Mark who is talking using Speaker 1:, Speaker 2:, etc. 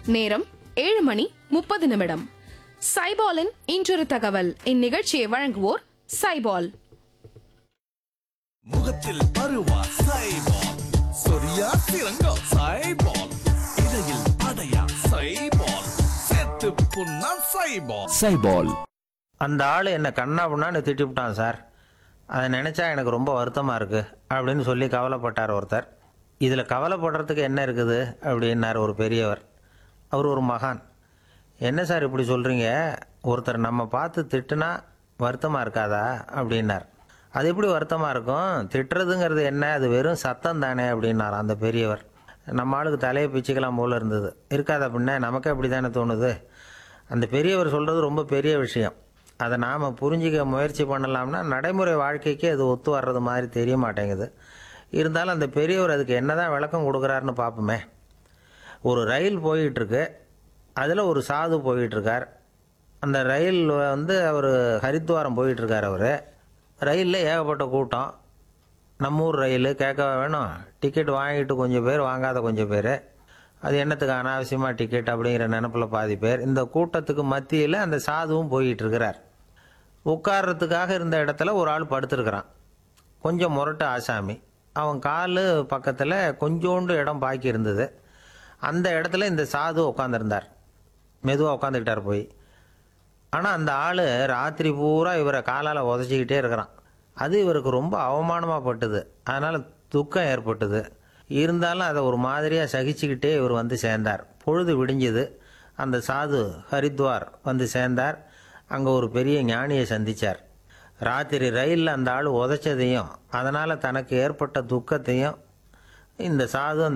Speaker 1: நேரம் ஏழு மணி முப்பது நிமிடம் சைபாலின் இன்றொரு தகவல் இந்நிகழ்ச்சியை வழங்குவோர் சைபால்
Speaker 2: முகத்தில் பருவா சைபால் சொரியா சிறங்கோ சைபால் இடையில் அடையா சைபால் சேர்த்து புண்ணா சைபால்
Speaker 3: சைபால்
Speaker 4: அந்த ஆள் என்னை கண்ணா புண்ணான்னு திட்டிவிட்டான் சார் அதை நினச்சா எனக்கு ரொம்ப வருத்தமாக இருக்குது அப்படின்னு சொல்லி கவலைப்பட்டார் ஒருத்தர் இதில் கவலைப்படுறதுக்கு என்ன இருக்குது அப்படின்னார் ஒரு பெரியவர் அவர் ஒரு மகான் என்ன சார் இப்படி சொல்கிறீங்க ஒருத்தர் நம்ம பார்த்து திட்டுனா வருத்தமாக இருக்காதா அப்படின்னார் அது எப்படி வருத்தமாக இருக்கும் திட்டுறதுங்கிறது என்ன அது வெறும் சத்தம் தானே அப்படின்னார் அந்த பெரியவர் நம்ம ஆளுக்கு தலையை பிச்சுக்கலாம் போல இருந்தது இருக்காதா பின்ன நமக்கே அப்படி தானே தோணுது அந்த பெரியவர் சொல்கிறது ரொம்ப பெரிய விஷயம் அதை நாம் புரிஞ்சிக்க முயற்சி பண்ணலாம்னா நடைமுறை வாழ்க்கைக்கு அது ஒத்து வர்றது மாதிரி தெரிய மாட்டேங்குது இருந்தாலும் அந்த பெரியவர் அதுக்கு என்னதான் விளக்கம் கொடுக்குறாருன்னு பார்ப்போமே ஒரு ரயில் போயிட்டுருக்கு அதில் ஒரு சாது போயிட்டுருக்கார் அந்த ரயில் வந்து அவர் ஹரித்வாரம் போயிட்டுருக்கார் அவர் ரயிலில் ஏகப்பட்ட கூட்டம் நம்ம ஊர் ரயில் கேட்க வேணும் டிக்கெட் வாங்கிட்டு கொஞ்சம் பேர் வாங்காத கொஞ்சம் பேர் அது என்னத்துக்கு அனாவசியமாக டிக்கெட் அப்படிங்கிற நினப்பில் பாதி பேர் இந்த கூட்டத்துக்கு மத்தியில் அந்த சாதுவும் போயிட்டு இருக்கிறார் உட்கார்றதுக்காக இருந்த இடத்துல ஒரு ஆள் படுத்திருக்கிறான் கொஞ்சம் முரட்டு ஆசாமி அவன் கால் பக்கத்தில் கொஞ்சோண்டு இடம் பாக்கி இருந்தது அந்த இடத்துல இந்த சாது உட்காந்துருந்தார் மெதுவாக உட்காந்துக்கிட்டார் போய் ஆனால் அந்த ஆள் ராத்திரி பூரா இவரை காலால் உதச்சிக்கிட்டே இருக்கிறான் அது இவருக்கு ரொம்ப அவமானமாக பட்டுது அதனால் துக்கம் ஏற்பட்டது இருந்தாலும் அதை ஒரு மாதிரியாக சகிச்சுக்கிட்டே இவர் வந்து சேர்ந்தார் பொழுது விடிஞ்சது அந்த சாது ஹரித்வார் வந்து சேர்ந்தார் அங்கே ஒரு பெரிய ஞானியை சந்திச்சார் ராத்திரி ரயிலில் அந்த ஆள் உதைச்சதையும் அதனால் தனக்கு ஏற்பட்ட துக்கத்தையும் இந்த சாது அந்த